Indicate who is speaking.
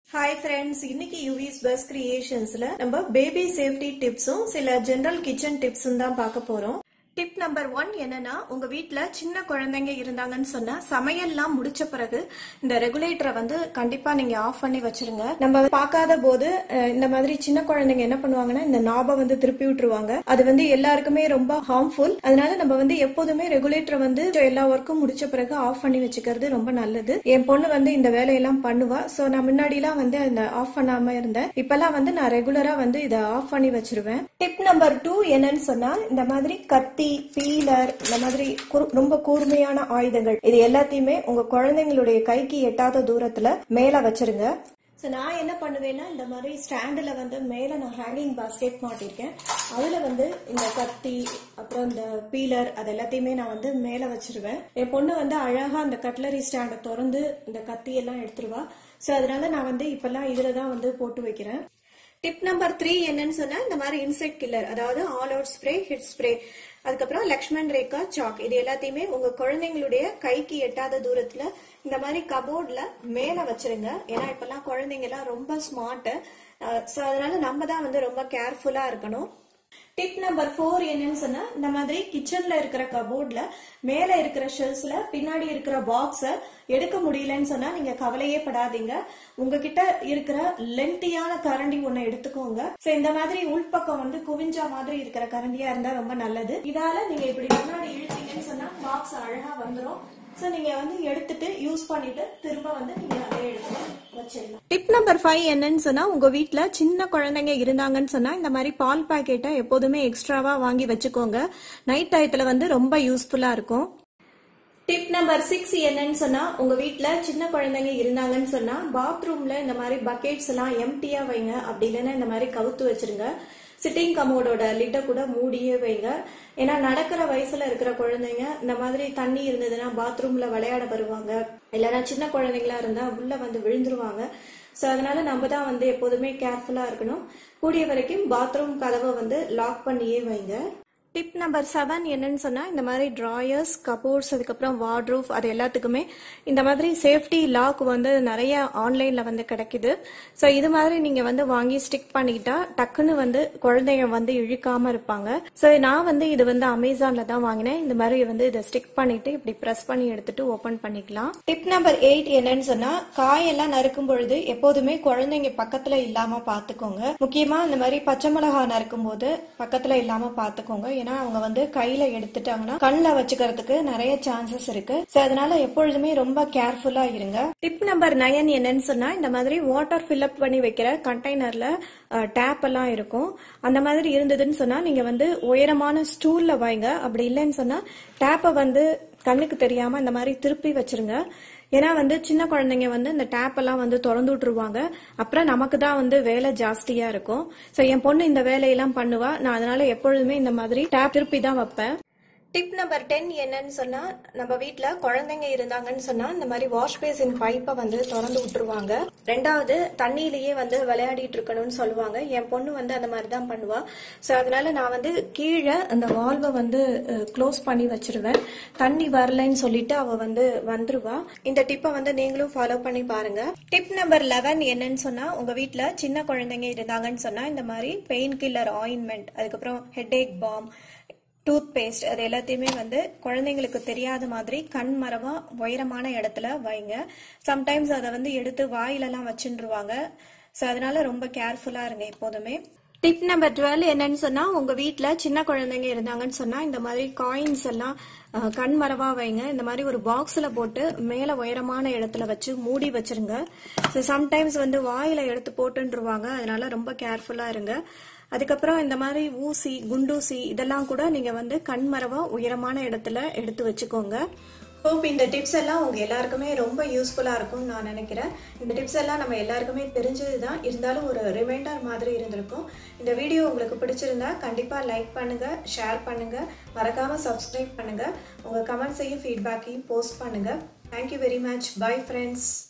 Speaker 1: hi friends இன்னைக்கு யூவிஸ் bus கிரியேஷன்ஸ்ல நம்ம baby safety டிப்ஸும் சில ஜெனரல் கிச்சன் டிப்ஸும் தான் பார்க்க போறோம் டிப் நம்பர் ஒன் என்னன்னா உங்க வீட்ல சின்ன குழந்தைங்க இருந்தாங்கன்னு சொன்னா சமையல்லாம் முடிச்ச பிறகு இந்த ரெகுலேட்டரை வந்து கண்டிப்பா நீங்க ஆஃப் பண்ணி வச்சிருங்க நம்ம பார்க்காத போது அஹ், இந்த மாதிரி சின்ன குழந்தைங்க என்ன பண்ணுவாங்கன்னா இந்த நாபை வந்து திருப்பி விட்டுருவாங்க அது வந்து எல்லாருக்குமே ரொம்ப ஹார்ம்ஃபுல் அதனால நம்ம வந்து எப்போதுமே ரெகுலேட்டரை வந்து எல்லா ஒர்க்கும் முடிச்ச பிறகு ஆஃப் பண்ணி வச்சுக்கிறது ரொம்ப நல்லது என் பொண்ணு வந்து இந்த வேலையெல்லாம் பண்ணுவா சோ நான் முன்னாடிலாம் வந்து அந்த ஆஃப் பண்ணாம இருந்தேன் இப்பெல்லாம் வந்து நான் ரெகுலரா வந்து இதை ஆஃப் பண்ணி வச்சிருவேன் டிப் நம்பர் டூ என்னன்னு சொன்னா இந்த மாதிரி கத்தி பீலர் இந்த மாதிரி குறு- ரொம்ப கூர்மையான ஆயுதங்கள் இது எல்லாத்தையுமே உங்க குழந்தைங்களுடைய கைக்கு எட்டாத தூரத்துல மேல வச்சிருங்க ஸோ நான் என்ன பண்ணுவேன்னா இந்த மாதிரி ஸ்டாண்டில் வந்து மேலே நான் ஹேங்கிங் பாஸ்கெட் மாட்டிருக்கேன் அதில் வந்து இந்த கத்தி அப்புறம் இந்த பீலர் அது எல்லாத்தையுமே நான் வந்து மேலே வச்சிருவேன் என் பொண்ணு வந்து அழகாக அந்த கட்லரி ஸ்டாண்டை திறந்து இந்த கத்தி எல்லாம் எடுத்துருவா ஸோ அதனால நான் வந்து இப்பெல்லாம் இதில் தான் வந்து போட்டு வைக்கிறேன் டிப் நம்பர் த்ரீ என்னன்னு சொன்னா இந்த மாதிரி இன்செக்ட் கில்லர் அதாவது All Out spray Hit spray அதுக்கப்புறம் லக்ஷ்மண் ரேகா சாக் இது எல்லாத்தையுமே உங்க குழந்தைங்களுடைய கைக்கு எட்டாத தூரத்துல இந்த மாதிரி கபோர்ட்ல மேல வச்சிருங்க ஏன்னா இப்பெல்லாம் குழந்தைங்க எல்லாம் ரொம்ப ஸ்மார்ட் ஸோ அதனால நம்ம தான் வந்து ரொம்ப கேர்ஃபுல்லா இருக்கணும் டிப் நம்பர் ஃபோர் என்னன்னு சொன்னா இந்த மாதிரி கிச்சன்ல இருக்கிற கபோர்ட்ல மேல இருக்கிற ஷெல்ஸ்ல பின்னாடி இருக்கிற பாக்ஸ எடுக்க முடியலன்னு சொன்னா நீங்க கவலையே படாதீங்க உங்ககிட்ட இருக்கிற லென்த்தியான கரண்டி ஒண்ணு எடுத்துக்கோங்க சோ இந்த மாதிரி உள்பக்கம் வந்து குவிஞ்சா மாதிரி இருக்கிற கரண்டியா இருந்தா ரொம்ப நல்லது இதால நீங்க இப்படி முன்னாடி இழுத்தீங்கன்னு சொன்னா பாக்ஸ் அழகா வந்துரும் சோ நீங்க வந்து எடுத்துட்டு யூஸ் பண்ணிட்டு திரும்ப வந்து நீங்க அதே எடுத்து வச்சிடலாம் டிப் நம்பர் ஃபைவ் என்னன்னு சொன்னா உங்க வீட்ல சின்ன குழந்தைங்க இருந்தாங்கன்னு சொன்னா இந்த மாதிரி பால் பாக்கெட்டை எப்போதுமே எக்ஸ்ட்ராவா வாங்கி வச்சுக்கோங்க நைட் டயத்துல வந்து ரொம்ப யூஸ்ஃபுல்லா இருக்கும் டிப் நம்பர் சிக்ஸ் என்னன்னு சொன்னா உங்க வீட்ல சின்ன குழந்தைங்க இருந்தாங்கன்னு சொன்னா பாத்ரூம்ல இந்த மாதிரி பக்கெட்ஸ் எல்லாம் எம்டியா வைங்க அப்படி இல்லைன்னா இந்த மாதிரி கவுத்து வச்சிருங்க சிட்டிங் கமோடோட லிட்டை கூட மூடியே வைங்க ஏன்னா நடக்கிற வயசுல இருக்கிற குழந்தைங்க இந்த மாதிரி தண்ணி இருந்ததுன்னா பாத்ரூம்ல விளையாட வருவாங்க இல்லைன்னா சின்ன குழந்தைங்களா இருந்தா உள்ள வந்து விழுந்துருவாங்க ஸோ அதனால நம்ம தான் வந்து எப்போதுமே கேர்ஃபுல்லா இருக்கணும் கூடிய வரைக்கும் பாத்ரூம் கதவை வந்து லாக் பண்ணியே வைங்க டிப் நம்பர் செவன் என்னன்னு சொன்னா இந்த மாதிரி ட்ராயர்ஸ் கபோர்ட்ஸ் அதுக்கப்புறம் வார்ட்ரூஃப் அது எல்லாத்துக்குமே இந்த மாதிரி சேஃப்டி லாக் வந்து நிறைய ஆன்லைன்ல வந்து கிடைக்குது ஸோ இது மாதிரி நீங்க வந்து வாங்கி ஸ்டிக் பண்ணிக்கிட்டா டக்குன்னு வந்து குழந்தைங்க வந்து இழுக்காம இருப்பாங்க ஸோ நான் வந்து இது வந்து அமேசான்ல தான் வாங்கினேன் இந்த மாதிரி வந்து இதை ஸ்டிக் பண்ணிட்டு இப்படி ப்ரெஸ் பண்ணி எடுத்துட்டு ஓபன் பண்ணிக்கலாம் டிப் நம்பர் எயிட் என்னன்னு சொன்னா காயெல்லாம் நறுக்கும் பொழுது எப்போதுமே குழந்தைங்க பக்கத்துல இல்லாம பாத்துக்கோங்க முக்கியமா இந்த மாதிரி பச்சை மிளகா நறுக்கும் போது பக்கத்துல இல்லாம பாத்துக்கோங்க ஏன்னா அவங்க வந்து கையில எடுத்துட்டாங்கன்னா கண்ணில் வச்சுக்கிறதுக்கு நிறைய சான்சஸ் இருக்கு சோ அதனால எப்பொழுதுமே ரொம்ப கேர்ஃபுல்லா இருங்க டிப் நம்பர் நயன் என்னன்னு சொன்னா இந்த மாதிரி வாட்டர் ஃபில்அப் பண்ணி வைக்கிற கண்டெய்னர்ல டேப் எல்லாம் இருக்கும் அந்த மாதிரி இருந்ததுன்னு சொன்னா நீங்க வந்து உயரமான ஸ்டூல்ல வைங்க அப்படி இல்லைன்னு சொன்னா டேப்பை வந்து கண்ணுக்கு தெரியாம இந்த மாதிரி திருப்பி வச்சிருங்க ஏன்னா வந்து சின்ன குழந்தைங்க வந்து இந்த டேப் எல்லாம் வந்து திறந்து விட்டுருவாங்க அப்புறம் நமக்கு தான் வந்து வேலை ஜாஸ்தியா இருக்கும் சோ என் பொண்ணு இந்த வேலையெல்லாம் பண்ணுவா நான் அதனால எப்பொழுதுமே இந்த மாதிரி டேப் திருப்பி தான் வைப்பேன் டிப் நம்பர் டென் என்னன்னு சொன்னா நம்ம வீட்ல குழந்தைங்க இருந்தாங்கன்னு சொன்னா இந்த மாதிரி வாஷ் பேசின் பைப்பை வந்து திறந்து விட்டுருவாங்க ரெண்டாவது தண்ணியிலேயே வந்து விளையாடிட்டு இருக்கணும்னு சொல்லுவாங்க என் பொண்ணு வந்து அந்த மாதிரி தான் பண்ணுவா சோ அதனால நான் வந்து கீழே அந்த வால்வை வந்து க்ளோஸ் பண்ணி வச்சிருவேன் தண்ணி வரலைன்னு சொல்லிட்டு அவ வந்து வந்துருவா இந்த டிப்பை வந்து நீங்களும் ஃபாலோ பண்ணி பாருங்க டிப் நம்பர் லெவன் என்னன்னு சொன்னா உங்க வீட்ல சின்ன குழந்தைங்க இருந்தாங்கன்னு சொன்னா இந்த மாதிரி பெயின் கில்லர் ஆயின்மெண்ட் அதுக்கப்புறம் ஹெட்ஏக் பாம் டூத் பேஸ்ட் அது எல்லாத்தையுமே வந்து குழந்தைங்களுக்கு தெரியாத மாதிரி கண் மரவா உயரமான இடத்துல வைங்க சம்டைம்ஸ் அதை வந்து எடுத்து வாயிலெல்லாம் வச்சுருவாங்க ஸோ அதனால ரொம்ப கேர்ஃபுல்லா இருங்க எப்போதுமே டிப் நம்பர் டுவெல் என்னன்னு சொன்னா உங்க வீட்ல சின்ன குழந்தைங்க இருந்தாங்கன்னு சொன்னா இந்த மாதிரி காயின்ஸ் எல்லாம் அஹ், கண் மரவா வைங்க இந்த மாதிரி ஒரு பாக்ஸ்ல போட்டு மேல உயரமான இடத்துல வச்சு மூடி வச்சிருங்க ஸோ சம்டைம்ஸ் வந்து வாயில எடுத்து போட்டுருவாங்க அதனால ரொம்ப கேர்ஃபுல்லா இருங்க அதுக்கப்புறம் இந்த மாதிரி ஊசி குண்டூசி இதெல்லாம் கூட நீங்க வந்து கண்மரவா உயரமான இடத்துல எடுத்து வச்சுக்கோங்க ஹோப் இந்த டிப்ஸ் எல்லாம் உங்க எல்லாருக்குமே ரொம்ப யூஸ்ஃபுல்லா இருக்கும்னு நான் நினைக்கிறேன் இந்த டிப்ஸ் எல்லாம் நம்ம எல்லாருக்குமே தெரிஞ்சது தான் இருந்தாலும் ஒரு ரிமைண்டர் மாதிரி இருந்திருக்கும் இந்த வீடியோ உங்களுக்கு பிடிச்சிருந்தா கண்டிப்பா லைக் பண்ணுங்க ஷேர் பண்ணுங்க மறக்காம சப்ஸ்கிரைப் பண்ணுங்க உங்க கமெண்ட்ஸையும் ஃபீட்பேக்கையும் போஸ்ட் பண்ணுங்க thank you very much bye friends